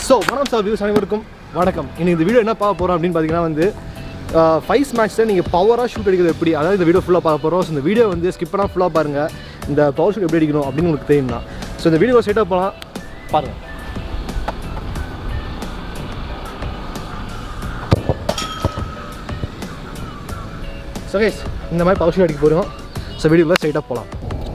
so வணக்கம் sir views அனைவருக்கும் வணக்கம் இன்னைக்கு இந்த வீடியோ என்ன பார்க்க போகிறோம் அப்படின்னு பார்த்தீங்கன்னா வந்து ஃபைஸ் மேட்ச்சில் நீங்கள் பவராக ஷூட் அடிக்கிறது எப்படி அதாவது இந்த வீடியோ ஃபுல்லாக பார்க்க போகிறோம் ஸோ இந்த வீடியோ வந்து ஸ்கிப் பண்ணால் ஃபுல்லாக பாருங்கள் இந்த பவர் ஷூட் எப்படி அடிக்கணும் அப்படின்னு உங்களுக்கு தெரியும்னா ஸோ இந்த வீடியோ ஸ்ட்ரைட்டாக போகலாம் பாருங்கள் ஸோ கைஸ் இந்த மாதிரி பவர் ஷூட் அடிக்க போகிறோம் ஸோ வீடியோக்குள்ளே ஸ்ட்ரைட்டாக போகலாம்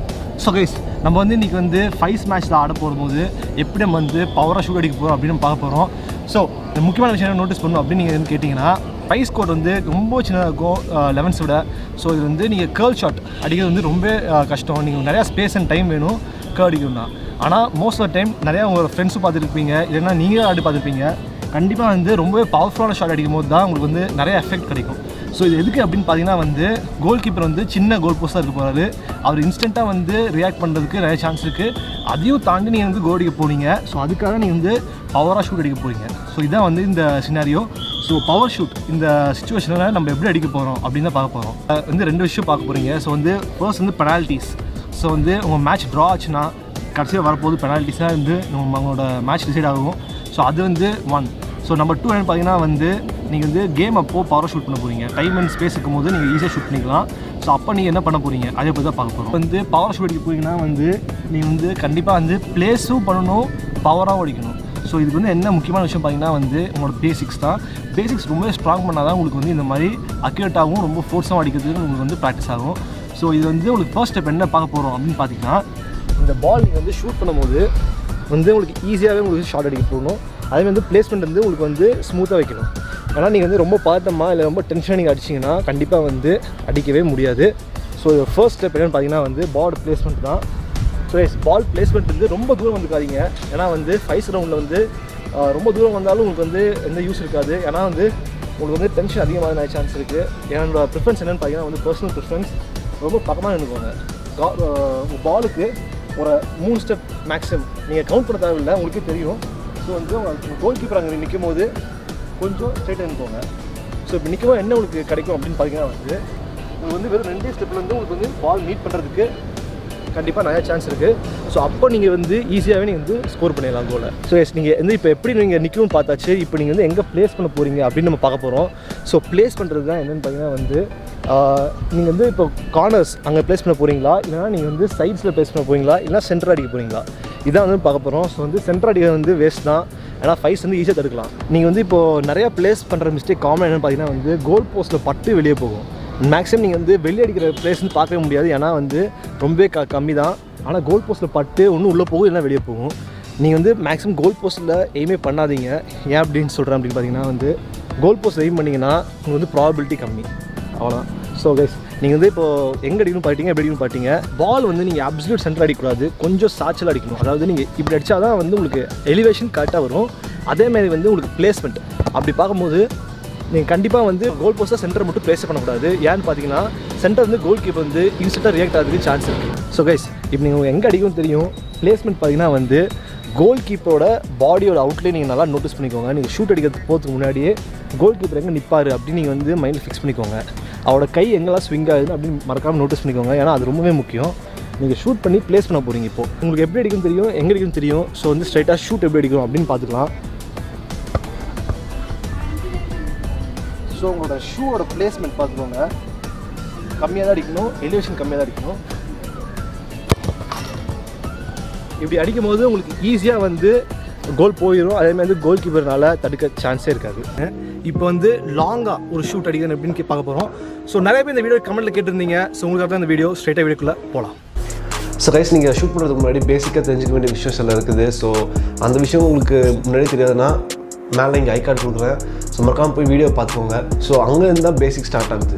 ஸோ கைஸ் நம்ம வந்து இன்றைக்கி வந்து ஃபைஸ் மேட்ச்சில் ஆட போகும்போது எப்படி நம்ம வந்து பவராக ஷூட் அடிக்க போகிறோம் அப்படின்னு நம்ம பார்க்க போகிறோம் ஸோ இந்த முக்கியமான விஷயம் நோட்டீஸ் பண்ணணும் அப்படின்னு நீங்கள் வந்து கேட்டிங்கன்னா ஃபைஸ் கோட் வந்து ரொம்ப சின்னதாக இருக்கும் லெவன்ஸ் விட ஸோ இது வந்து நீங்கள் கேர்ள் ஷாட் அடிக்கிறது வந்து ரொம்ப அஹ், கஷ்டம் நீங்கள் நிறையா ஸ்பேஸ் அண்ட் டைம் வேணும் கேர்ள் அடிக்கணும்னா ஆனால் மோஸ்ட் ஆஃப் டைம் நிறையா உங்கள் ஃப்ரெண்ட்ஸும் பார்த்துருப்பீங்க இல்லைன்னா நீங்கள் ஆடி பார்த்துருப்பீங்க கண்டிப்பாக வந்து ரொம்பவே பவர்ஃபுல்லான ஷாட் அடிக்கும் போது தான் உங்களுக்கு வந்து நிறைய எஃபெக்ட் கிடைக்கும் ஸோ இது எதுக்கு அப்படின்னு பார்த்தீங்கன்னா வந்து கோல் கீப்பர் வந்து சின்ன கோல் போஸ்ட்டாக இருக்க போகிறாரு அவர் இன்ஸ்டண்ட்டாக வந்து ரியாக்ட் பண்ணுறதுக்கு நிறைய சான்ஸ் இருக்குது அதையும் தாண்டி நீங்கள் வந்து கோல் அடிக்க போனீங்க ஸோ அதுக்காக நீங்கள் வந்து பவராக ஷூட் அடிக்க போகிறீங்க ஸோ இதான் வந்து இந்த சினாரியோ ஸோ பவர் ஷூட் இந்த சுச்சுவேஷனில் நம்ம எப்படி அடிக்க போகிறோம் அப்படின்னு தான் பார்க்க போகிறோம் வந்து ரெண்டு விஷயம் பார்க்க போகிறீங்க ஸோ வந்து ஃபர்ஸ்ட் வந்து பெனால்ட்டிஸ் ஸோ வந்து உங்கள் மேட்ச் ட்ரா ஆச்சுன்னா கடைசியாக வரப்போது பெனால்ட்டிஸாக வந்து நம்ம உங்களோட மேட்ச் டிசைட் ஆகும் ஸோ அது வந்து ஒன் ஸோ நம்பர் டூ என்னன்னு பார்த்தீங்கன்னா வந்து நீங்கள் வந்து கேம் அப்போ பவர் ஷூட் பண்ண போகிறீங்க டைம் அண்ட் ஸ்பேஸ் இருக்கும் போது நீங்கள் ஈஸியாக ஷூட் பண்ணிக்கலாம் ஸோ அப்போ நீங்கள் என்ன பண்ண போகிறீங்க அதை பற்றி தான் பார்க்க போகிறோம் வந்து பவர் ஷூட் அடிக்க போகிறீங்கன்னா வந்து நீங்கள் வந்து கண்டிப்பாக வந்து ப்ளேஸும் பண்ணணும் பவராகவும் அடிக்கணும் ஸோ இதுக்கு வந்து என்ன முக்கியமான விஷயம் பார்த்தீங்கன்னா வந்து உங்களோட பேசிக்ஸ் தான் பேசிக்ஸ் ரொம்ப ஸ்ட்ராங் பண்ணால் தான் உங்களுக்கு வந்து இந்த மாதிரி அக்யூரேட்டாகவும் ரொம்ப ஃபோர்ஸாகவும் அடிக்கிறதுக்கு உங்களுக்கு வந்து ப்ராக்டிஸ் ஆகும் ஸோ இது வந்து உங்களுக்கு ஃபர்ஸ்ட் ஸ்டெப் என்ன பார்க்க போகிறோம் அப்படின்னு பார்த்தீங்கன்னா இந்த பால் நீங்கள் வந்து ஷூட் பண்ணும்போது வந்து உங்களுக்கு ஈஸியாகவே உங்களுக்கு ஷார்ட் அடிக்க போகணும் அதே வந்து பிளேஸ்மெண்ட் வந்து உங்களுக்கு வந்து ஸ்மூத்தாக வைக்கணும் ஏன்னா நீங்கள் வந்து ரொம்ப பதட்டமாக இல்லை ரொம்ப டென்ஷனாக நீங்கள் அடிச்சிங்கன்னா கண்டிப்பாக வந்து அடிக்கவே முடியாது ஸோ ஃபர்ஸ்ட் ஸ்டெப் என்னென்னு பார்த்தீங்கன்னா வந்து பால் பிளேஸ்மெண்ட் தான் ஸோ எஸ் பால் பிளேஸ்மெண்ட் வந்து ரொம்ப தூரம் வந்துக்காதீங்க ஏன்னா வந்து ஃபைஸ் ரவுண்டில் வந்து ஆஹ், ரொம்ப தூரம் வந்தாலும் உங்களுக்கு வந்து எந்த யூஸ் இருக்காது ஏன்னா வந்து உங்களுக்கு வந்து டென்ஷன் அதிகமாக நிறைய சான்ஸ் இருக்குது என்னோட ப்ரிஃபரன்ஸ் என்னென்னு பார்த்தீங்கன்னா வந்து பர்சனல் ப்ரிஃபரன்ஸ் ரொம்ப பக்கமாக நின்றுக்கோங்க உங்கள் பாலுக்கு ஒரு மூணு ஸ்டெப் மேக்ஸிமம் நீங்கள் கவுண்ட் பண்ண தேவையில்லை உங்களுக்கே தெரியும் ஸோ வந்து உங்கள் கோல் கீப்பர் அங்கே நிற்கும் போது கொஞ்சம் ஸ்ட்ரைட்டாக நிற்கோங்க ஸோ இப்போ நிற்கும் என்ன உங்களுக்கு கிடைக்கும் அப்படின்னு பார்த்தீங்கன்னா வந்து உங்களுக்கு வந்து வெறும் ரெண்டே ஸ்டெப்பில் வந்து உங்களுக்கு வந்து பால் மீட் பண்ணுறதுக்கு கண்டிப்பாக நிறைய சான்ஸ் இருக்குது ஸோ அப்போ நீங்கள் வந்து ஈஸியாகவே நீங்கள் வந்து ஸ்கோர் பண்ணிடலாம் கோலை ஸோ எஸ் நீங்கள் வந்து இப்போ எப்படி நீங்கள் நிற்கணும்னு பார்த்தாச்சு இப்போ நீங்கள் வந்து எங்கே ப்ளேஸ் பண்ண போகிறீங்க அப்படின்னு நம்ம பார்க்க போகிறோம் ஸோ ப்ளேஸ் பண்ணுறது தான் என்னென்னு பார்த்தீங்கன்னா வந்து நீங்கள் வந்து இப்போ கார்னர்ஸ் அங்கே ப்ளேஸ் பண்ண போகிறீங்களா இல்லைனா நீங்கள் வந்து சைட்ஸில் ப்ளேஸ் பண்ண போகிறீங்களா இல்லை சென்டர் அடிக்க போகிறீங்களா இதான் வந்து பார்க்க போகிறோம் ஸோ வந்து சென்டர் அடிக்கிறது வந்து வேஸ்ட் தான் ஏன்னா ஃபைஸ் வந்து ஈஸியாக தடுக்கலாம் நீங்கள் வந்து இப்போது நிறையா ப்ளேஸ் பண்ணுற மிஸ்டேக் காமன் என்னென்னு பார்த்தீங்கன்னா வந்து கோல் போஸ்ட்டில் பட்டு வெளியே போகும் மேக்ஸிமம் நீங்கள் வந்து வெளியே அடிக்கிற பிளேஸ்னு பார்க்கவே முடியாது ஏன்னா வந்து ரொம்பவே க கம்மி தான் ஆனால் கோல் போஸ்ட்டில் பட்டு ஒன்று உள்ளே போகும் இல்லைனா வெளியே போகும் நீங்கள் வந்து மேக்ஸிமம் கோல் போஸ்ட்டில் எய்மே பண்ணாதீங்க ஏன் அப்படின்னு சொல்கிறேன் அப்படின்னு பார்த்தீங்கன்னா வந்து கோல் போஸ்ட் எய்ம் பண்ணிங்கன்னா உங்களுக்கு வந்து ப்ராபபிலிட்டி கம்மி அவ்வளோதான் ஸோ கைஸ் நீங்கள் வந்து இப்போது எங்கே அடிக்கணும் பார்த்தீங்க எப்படி அடிக்கணும் பார்த்தீங்க பால் வந்து நீங்கள் அப்சல்யூட் சென்டர் அடிக்கக்கூடாது கொஞ்சம் சாச்சல் அடிக்கணும் அதாவது நீங்கள் இப்படி அடித்தா தான் வந்து உங்களுக்கு எலிவேஷன் கரெக்டாக வரும் அதேமாதிரி வந்து உங்களுக்கு பிளேஸ்மெண்ட் அப்படி பார்க்கும்போது நீங்கள் கண்டிப்பாக வந்து கோல் போஸ்ட்டாக சென்டர் மட்டும் ப்ளேஸ் பண்ணக்கூடாது ஏன்னு பார்த்தீங்கன்னா சென்டர் வந்து கோல் கீப்பர் வந்து இன்ஸ்டண்ட்டாக ரியாக்ட் ஆகிறதுக்கு சான்ஸ் இருக்குது ஸோ கைஸ் இப்போ நீங்கள் எங்கே அடிக்கும் தெரியும் பிளேஸ்மெண்ட் பார்த்தீங்கன்னா வந்து கோல் கீப்பரோட பாடியோட அவுட்லேயே நீங்கள் நல்லா நோட்டீஸ் பண்ணிக்கோங்க நீங்கள் ஷூட் அடிக்கிறதுக்கு போகிறதுக்கு முன்னாடியே கோல் கீப்பர் எங்கே நிற்பார் அப்படின்னு நீங்கள் வந்து மைண்டில் ஃபிக்ஸ் பண்ணிக்கோங்க அவரோட கை எங்கெல்லாம் ஸ்விங் ஆகுது அப்படின்னு மறக்காமல் நோட்டீஸ் பண்ணிக்கோங்க ஏன்னா அது ரொம்பவே முக்கியம் நீங்கள் ஷூட் பண்ணி ப்ளேஸ் பண்ண போகிறீங்க இப்போ உங்களுக்கு எப்படி அடிக்கும் தெரியும் எங்கே அடிக்கும் தெரியும் ஸோ வந்து ஸ்ட்ரைட்டாக ஷூட் எப்படி அடிக்கும் அப்படின்னு பார்த்துக்கலாம் ஸோ உங்களோட ஷூவோட பிளேஸ்மெண்ட் பார்த்துக்கோங்க கம்மியாக தான் அடிக்கணும் எலிவேஷன் கம்மியாக தான் அடிக்கணும் இப்படி அடிக்கும் போது உங்களுக்கு ஈஸியாக வந்து கோல் போயிடும் அதேமாதிரி வந்து கோல் கீப்பர்னால தடுக்க சான்ஸே இருக்காது இப்போ வந்து லாங்காக ஒரு ஷூட் அடிக்கணும் அப்படின்னு கே- பார்க்க போகிறோம் ஸோ நிறைய பேர் இந்த வீடியோ கமெண்ட்டில் கேட்டிருந்தீங்க ஸோ உங்களுக்காக தான் இந்த வீடியோ ஸ்ட்ரைட்டாக வீடியோக்குள்ளே போகலாம் ஸோ கைஸ் நீங்கள் ஷூட் பண்ணுறதுக்கு முன்னாடி பேசிக்காக தெரிஞ்சுக்க வேண்டிய விஷயம் சில இருக்குது ஸோ அந்த விஷயம் உங்களுக்கு முன்னாடி தெரியாதுன்னா மேலே இங்கே ஐ கார்டு கொடுக்குறேன் ஸோ மறக்காமல் போய் வீடியோ பார்த்துக்கோங்க ஸோ அங்கே இருந்தால் பேசிக் ஸ்டார்ட் ஆகுது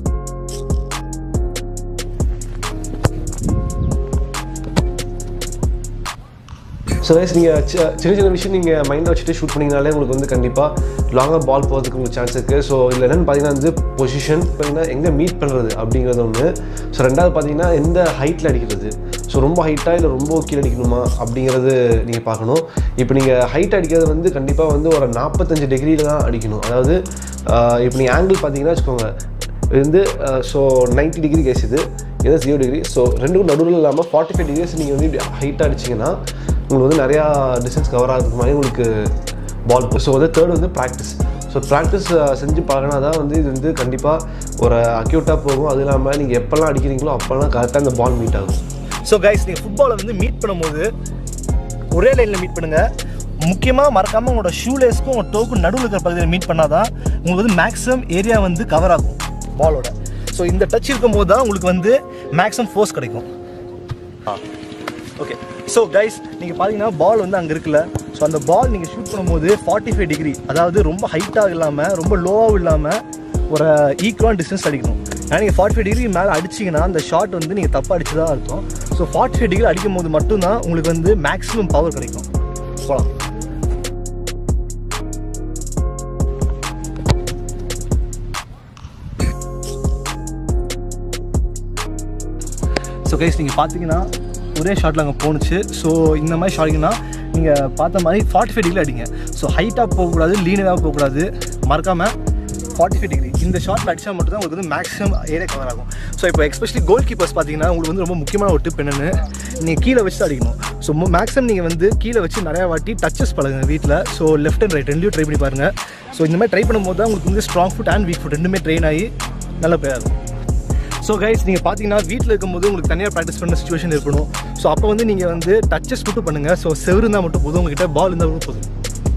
ஸோ கைஸ் நீங்கள் சின்ன சின்ன விஷயம் நீங்கள் மைண்டில் வச்சுட்டு ஷூட் பண்ணிங்கனாலே உங்களுக்கு வந்து கண்டிப்பாக லாங்காக பால் போகிறதுக்கு உங்களுக்கு சான்ஸ் இருக்குது ஸோ இதில் என்னென்னு பார்த்தீங்கன்னா வந்து பொசிஷன் பார்த்தீங்கன்னா எங்கே மீட் பண்ணுறது அப்படிங்கிறது ஒன்று ஸோ ரெண்டாவது பார்த்தீங்கன்னா எந்த ஹைட்டில் அடிக்கிறது ஸோ ரொம்ப ஹைட்டாக இல்லை ரொம்ப கீழே அடிக்கணுமா அப்படிங்கிறது நீங்கள் பார்க்கணும் இப்போ நீங்கள் ஹைட் அடிக்கிறது வந்து கண்டிப்பாக வந்து ஒரு நாற்பத்தஞ்சு டிகிரியில் தான் அடிக்கணும் அதாவது ஆஹ் இப்போ நீங்கள் ஆங்கிள் பார்த்தீங்கன்னா வச்சுக்கோங்க இது வந்து ஸோ 90 டிகிரி கேஸ் இது இது ஜீரோ டிகிரி ஸோ ரெண்டுக்கும் நடுவில் இல்லாமல் ஃபார்ட்டி ஃபைவ் டிகிரிஸ் நீங்கள் வந்து இப்படி ஹைட்டாக அடிச்சிங்கன்னா உங்களுக்கு வந்து நிறையா டிஸ்டன்ஸ் கவர் ஆகிறதுக்கு மாதிரி உங்களுக்கு பால் ஸோ வந்து தேர்ட் வந்து ப்ராக்டிஸ் ஸோ ப்ராக்டிஸ் செஞ்சு பழகினா தான் வந்து இது வந்து கண்டிப்பாக ஒரு அக்யூட்டாக போகும் அது இல்லாமல் நீங்கள் எப்போல்லாம் அடிக்கிறீங்களோ அப்போல்லாம் கரெக்டாக இந்த பால் மீட் ஆகும் ஸோ கைஸ் நீங்கள் ஃபுட்பாலை வந்து மீட் பண்ணும்போது ஒரே லைனில் மீட் பண்ணுங்கள் முக்கியமாக மறக்காமல் உங்களோட ஷூலேஸ்க்கும் உங்கள் டோக்கும் நடுவில் இருக்கிற பகுதியில் மீட் பண்ணால் தான் உங்களுக்கு வந்து மேக்ஸிமம் ஏரியா வந்து கவர் ஆகும் பாலோட ஸோ இந்த டச் இருக்கும்போது தான் உங்களுக்கு வந்து மேக்ஸிமம் ஃபோர்ஸ் கிடைக்கும் ஓகே ஸோ கைஸ் நீங்கள் பார்த்தீங்கன்னா பால் வந்து அங்கே இருக்குல்ல ஸோ அந்த பால் நீங்கள் ஷூட் பண்ணும்போது ஃபார்ட்டி ஃபைவ் டிகிரி அதாவது ரொம்ப ஹைட்டாக இல்லாமல் ரொம்ப லோவாகவும் இல்லாமல் ஒரு ஈக்குவலான டிஸ்டன்ஸ் அடிக்கணும் ஏன்னா நீங்கள் ஃபார்ட்டி ஃபைவ் டிகிரி மேலே அடிச்சிங்கன்னா அந்த ஷாட் வந்து நீங்கள் தப்பாக அடிச்சதா அர்த்தம் ஸோ ஃபார்ட்டி ஃபைவ் டிகிரி அடிக்கும் போது மட்டும்தான் உங்களுக்கு வந்து மேக்ஸிமம் பவர் கிடைக்கும் போகலாம் ஸோ கைஸ் நீங்கள் பார்த்தீங்கன்னா ஒரே ஷாட்டில் அங்கே போணுச்சு ஸோ இந்த மாதிரி ஷாட்டிங்கன்னா நீங்கள் பார்த்த மாதிரி ஃபார்ட்டி ஃபைவ் டிகிரி அடிங்க ஸோ ஹைட்டாக போகக்கூடாது லீனராக போகக்கூடாது மறக்காமல் ஃபார்ட்டி ஃபைவ் டிகிரி இந்த ஷாட்டில் அடித்தா மட்டும் தான் உங்களுக்கு வந்து மேக்ஸிமம் ஏரியா கவர் ஆகும் ஸோ இப்போ எஸ்பெஷலி கோல் கீப்பர்ஸ் பார்த்தீங்கன்னா உங்களுக்கு வந்து ரொம்ப முக்கியமான ஒரு டிப் என்னென்னு நீங்கள் கீழே வச்சு தான் அடிக்கணும் ஸோ மேக்ஸிமம் நீங்கள் வந்து கீழே வச்சு நிறையா வாட்டி டச்சஸ் பழகுங்க வீட்டில் ஸோ லெஃப்ட் அண்ட் ரைட் ரெண்டுலையும் ட்ரை பண்ணி பாருங்கள் ஸோ இந்த மாதிரி ட்ரை பண்ணும்போது தான் உங்களுக்கு வந்து strong foot and weak foot ரெண்டுமே ட்ரெயின் ஆகி நல்ல பேர் ஆகும் ஸோ கைஸ் நீங்கள் பார்த்தீங்கன்னா வீட்டில் இருக்கும்போது உங்களுக்கு தனியாக ப்ராக்டிஸ் பண்ண சுச்சுவேஷன் இருக்கணும் ஸோ அப்போ வந்து நீங்கள் வந்து டச்சஸ் மட்டும் பண்ணுங்கள் ஸோ செவரு இருந்தால் மட்டும் போதும் உங்ககிட்ட பால் இருந்தால் மட்டும் போதும்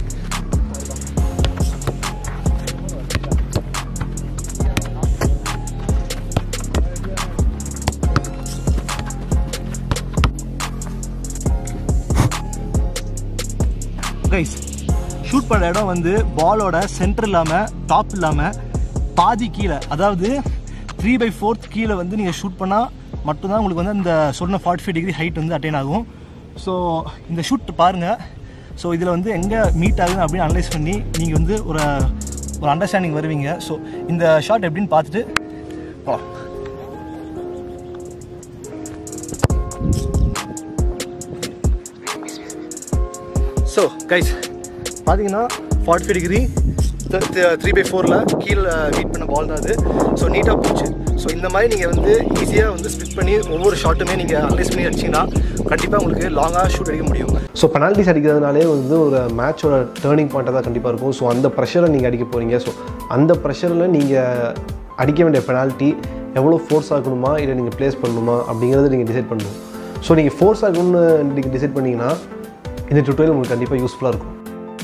கைஸ் ஷூட் பண்ண இடம் வந்து பாலோட சென்டர் இல்லாமல் டாப் இல்லாமல் பாதி கீழே அதாவது த்ரீ பை ஃபோர்த் கீழே வந்து நீங்கள் ஷூட் பண்ணால் மட்டும்தான் உங்களுக்கு வந்து அந்த சொன்ன ஃபார்ட்டி ஃபைவ் டிகிரி ஹைட் வந்து அட்டைன் ஆகும் ஸோ இந்த ஷூட் பாருங்கள் ஸோ இதில் வந்து எங்கே மீட் ஆகுது அப்படின்னு அனலைஸ் பண்ணி நீங்கள் வந்து ஒரு ஒரு அண்டர்ஸ்டாண்டிங் வருவீங்க ஸோ இந்த ஷாட் எப்படின்னு பார்த்துட்டு போகலாம் ஸோ கைஸ் பார்த்தீங்கன்னா forty five degree three by ஃபோரில் கீழே மீட் பண்ண பால் தான் அது ஸோ நீட்டாக போச்சு ஸோ இந்த மாதிரி நீங்கள் வந்து ஈஸியாக வந்து ஸ்பிட் பண்ணி ஒவ்வொரு ஷாட்டுமே நீங்கள் அனலைஸ் பண்ணி அடிச்சிங்கன்னா கண்டிப்பாக உங்களுக்கு லாங்காக ஷூட் அடிக்க முடியும் ஸோ பெனால்ட்டிஸ் அடிக்கிறதுனாலே வந்து ஒரு மேட்சோட டேர்னிங் பாயிண்ட்டாக தான் கண்டிப்பாக இருக்கும் ஸோ அந்த ப்ரெஷரை நீங்கள் அடிக்க போகிறீங்க ஸோ அந்த ப்ரெஷரில் நீங்கள் அடிக்க வேண்டிய பெனால்ட்டி எவ்வளோ ஃபோர்ஸ் ஆகணுமா இல்லை நீங்கள் ப்ளேஸ் பண்ணணுமா அப்படிங்கிறத நீங்கள் டிசைட் பண்ணணும் ஸோ நீங்கள் ஃபோர்ஸ் ஆகணும்னு நீங்கள் டிசைட் பண்ணிங்கன்னா இந்த டுட்டோரியல் உங்களுக்கு கண்டிப்பாக யூஸ்ஃபுல்லாக இருக்கும்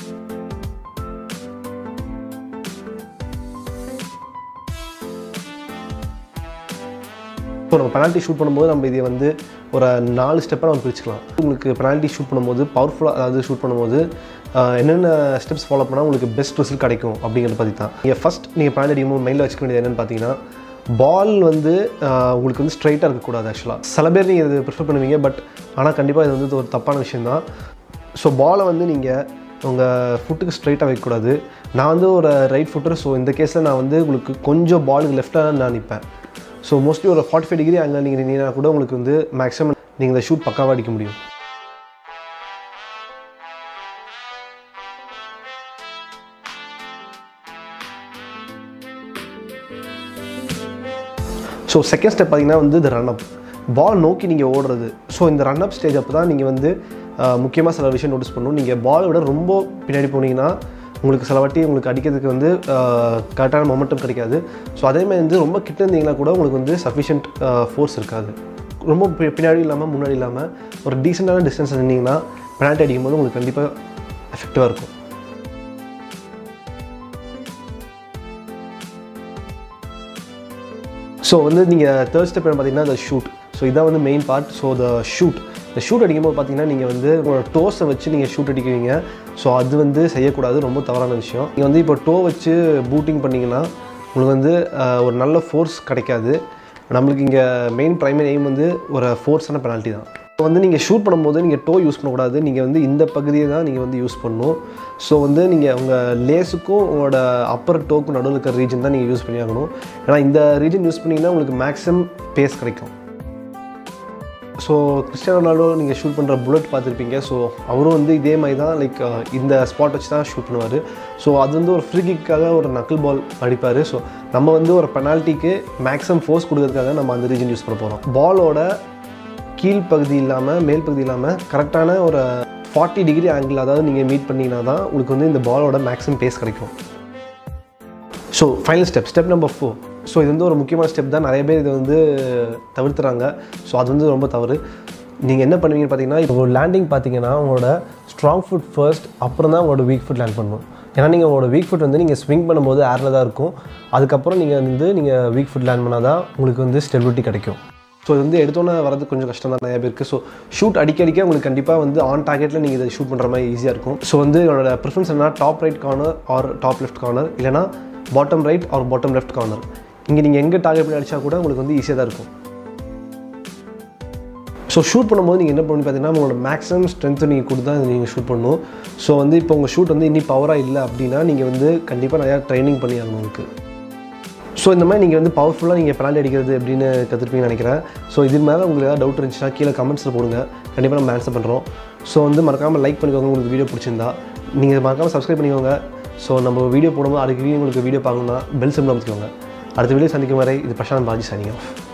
ஸோ நம்ம பெனால்ட்டி ஷூட் பண்ணும்போது நம்ம இதை வந்து ஒரு நாலு ஸ்டெப்பாக நம்ம பிரிச்சுக்கலாம் உங்களுக்கு பெனால்ட்டி ஷூட் பண்ணும்போது பவர்ஃபுல்லாக அதாவது ஷூட் பண்ணும்போது ஆஹ், என்னென்ன ஸ்டெப்ஸ் ஃபாலோ பண்ணால் உங்களுக்கு பெஸ்ட் ரிசல்ட் கிடைக்கும் அப்படிங்கிறத பற்றி தான் நீங்கள் ஃபஸ்ட் நீங்கள் பெனால்ட்டி அடிக்கும்போது மைண்டில் வச்சுக்க வேண்டியது என்னென்னு பார்த்தீங்கன்னா பால் வந்து ஆஹ், உங்களுக்கு வந்து ஸ்ட்ரைட்டாக இருக்கக்கூடாது ஆக்சுவலாக சில பேர் நீங்கள் இது ப்ரிஃபர் பண்ணுவீங்க பட் ஆனால் கண்டிப்பாக இது வந்து ஒரு தப்பான விஷயம் தான் ஸோ பாலை வந்து நீங்கள் உங்கள் ஃபுட்டுக்கு ஸ்ட்ரைட்டாக வைக்கக்கூடாது நான் வந்து ஒரு ரைட் ஃபுட்டர் ஸோ இந்த கேஸில் நான் வந்து உங்களுக்கு கொஞ்சம் பாலுக்கு லெஃப்டாக நான் நிற்பேன் ஸோ மோஸ்ட்லி ஒரு ஃபார்ட்டி ஃபைவ் டிகிரி அங்கே நீங்கள் நின்னா கூட உங்களுக்கு வந்து மேக்ஸிமம் நீங்கள் இந்த ஷூட் பக்காவாக அடிக்க முடியும் ஸோ செகண்ட் ஸ்டெப் பார்த்தீங்கன்னா வந்து இந்த ரன் அப் பால் நோக்கி நீங்கள் ஓடுறது ஸோ இந்த ரன் அப் ஸ்டேஜ் அப்போ தான் நீங்கள் வந்து முக்கியமாக சில விஷயம் நோட்டீஸ் பண்ணணும் நீங்கள் பாலை விட ரொம்ப பின்னாடி போனீங்கன்னா உங்களுக்கு சில வாட்டி உங்களுக்கு அடிக்கிறதுக்கு வந்து கரெக்டான மொமெண்டம் கிடைக்காது ஸோ அதேமாதிரி வந்து ரொம்ப கிட்ட இருந்தீங்கன்னா கூட உங்களுக்கு வந்து சஃபிஷியன்ட் ஃபோர்ஸ் இருக்காது ரொம்ப பி- பின்னாடி இல்லாமல் முன்னாடி இல்லாமல் ஒரு டீசெண்டான டிஸ்டன்ஸ் இருந்தீங்கன்னா பெனால்ட்டி அடிக்கும்போது உங்களுக்கு கண்டிப்பாக எஃபெக்டிவாக இருக்கும் ஸோ வந்து நீங்கள் தேர்ட் ஸ்டெப் என்ன பார்த்தீங்கன்னா இந்த ஷூட் ஸோ இதான் வந்து main part so the shoot இந்த ஷூட் அடிக்கும்போது பார்த்தீங்கன்னா நீங்கள் வந்து உங்களோட டோஸை வச்சு நீங்கள் ஷூட் அடிக்குவீங்க ஸோ அது வந்து செய்யக்கூடாது ரொம்ப தவறான விஷயம் நீங்கள் வந்து இப்போ டோ வச்சு பூட்டிங் பண்ணிங்கன்னா உங்களுக்கு வந்து ஆஹ், ஒரு நல்ல ஃபோர்ஸ் கிடைக்காது நம்மளுக்கு இங்கே மெயின் ப்ரைமரி எய்ம் வந்து ஒரு ஃபோர்ஸான பெனால்ட்டி தான் இப்போ வந்து நீங்கள் ஷூட் பண்ணும்போது நீங்கள் டோ யூஸ் பண்ணக்கூடாது நீங்கள் வந்து இந்த பகுதியை தான் நீங்கள் வந்து யூஸ் பண்ணணும் ஸோ வந்து நீங்கள் உங்கள் லேஸுக்கும் உங்களோட அப்பர் டோக்கும் நடுவில் இருக்கிற ரீஜன் தான் நீங்கள் யூஸ் பண்ணி ஆகணும் ஏன்னா இந்த ரீஜன் யூஸ் பண்ணிங்கன்னா உங்களுக்கு மேக்ஸிமம் பேஸ் கிடைக்கும் ஸோ கிறிஸ்டியானோ ரொனால்டோ நீங்கள் ஷூட் பண்ணுற புல்லட் பார்த்துருப்பீங்க ஸோ அவரும் வந்து இதே மாதிரி தான் லைக் இந்த ஸ்பாட் வச்சு தான் ஷூட் பண்ணுவார் ஸோ அது வந்து ஒரு ஃப்ரீ கிக்காக ஒரு நக்கிள் பால் அடிப்பார் ஸோ நம்ம வந்து ஒரு பெனால்ட்டிக்கு மேக்ஸிமம் ஃபோர்ஸ் கொடுக்கறதுக்காக நம்ம அந்த ரீஜன் யூஸ் பண்ண போகிறோம் பாலோட கீழ் பகுதி இல்லாமல் மேல் பகுதி இல்லாமல் கரெக்டான ஒரு ஃபார்ட்டி டிகிரி ஆங்கிள் அதாவது நீங்கள் மீட் பண்ணிங்கன்னா தான் உங்களுக்கு வந்து இந்த பாலோட மேக்ஸிமம் பேஸ் கிடைக்கும் so final step step number four so இது வந்து ஒரு முக்கியமான ஸ்டெப் தான் நிறைய பேர் இதை வந்து தவிர்த்துறாங்க ஸோ அது வந்து ரொம்ப தவறு நீங்கள் என்ன பண்ணுவீங்கன்னு பார்த்தீங்கன்னா இப்போ ஒரு லேண்டிங் பார்த்தீங்கன்னா உங்களோட ஸ்ட்ராங் ஃபுட் ஃபர்ஸ்ட் அப்புறம் தான் உங்களோட வீக் ஃபுட் லேண்ட் பண்ணணும் ஏன்னா நீங்கள் உங்களோட வீக் ஃபுட் வந்து நீங்கள் ஸ்விங் பண்ணும்போது ஏரில் தான் இருக்கும் அதுக்கப்புறம் நீங்கள் வந்து நீங்கள் வீக் ஃபுட் லேண்ட் பண்ணால் தான் உங்களுக்கு வந்து ஸ்டெபிலிட்டி கிடைக்கும் ஸோ இது வந்து எடுத்தோன்னே வரது கொஞ்சம் கஷ்டம் தான் நிறைய பேருக்கு ஸோ ஷூட் அடிக்க அடிக்க உங்களுக்கு கண்டிப்பாக வந்து ஆன் டார்கெட்டில் நீங்கள் இதை ஷூட் பண்ணுற மாதிரி ஈஸியாக இருக்கும் ஸோ வந்து என்னோட ப்ரிஃபரன்ஸ் என்ன top right corner or top left corner இல்லைனா bottom right or bottom left corner இங்கே நீங்கள் எங்கே டார்கெட் பண்ணி அடித்தா கூட உங்களுக்கு வந்து ஈஸியாக தான் இருக்கும் ஸோ ஷூட் பண்ணும்போது நீங்கள் என்ன பண்ணி பார்த்தீங்கன்னா உங்களோட மேக்ஸிமம் ஸ்ட்ரென்த்து நீங்கள் கொடுத்து தான் நீங்கள் ஷூட் பண்ணணும் ஸோ வந்து இப்போ உங்கள் ஷூட் வந்து இன்னி பவராக இல்லை அப்படின்னா நீங்கள் வந்து கண்டிப்பாக நிறையா ட்ரைனிங் பண்ணி ஆகணும் உங்களுக்கு ஸோ இந்த மாதிரி நீங்கள் வந்து பவர்ஃபுல்லாக நீங்கள் பெனால்டி அடிக்கிறது எப்படின்னு கற்றுருப்பீங்கன்னு நினைக்கிறேன் ஸோ இது மேலே உங்களுக்கு ஏதாவது டவுட் இருந்துச்சுன்னா கீழே கமெண்ட்ஸில் போடுங்க கண்டிப்பாக நம்ம ஆன்சர் பண்ணுறோம் ஸோ வந்து மறக்காமல் லைக் பண்ணிக்கோங்க உங்களுக்கு வீடியோ பிடிச்சிருந்தா நீங்கள் மறக்காமல் சப்ஸ்கிரைப் பண்ணிக்கோங்க ஸோ நம்ம வீடியோ போடும்போது அடுத்த வீடியோ உங்களுக்கு வீடியோ பார்க்கணுன்னா பெல் சிம்பிள் அமைச்சுக்கோங்க அடுத்த வீடியோ சந்திக்கும் வரை இது பிரசாந்த் பாஜி சனிங் ஆஃப்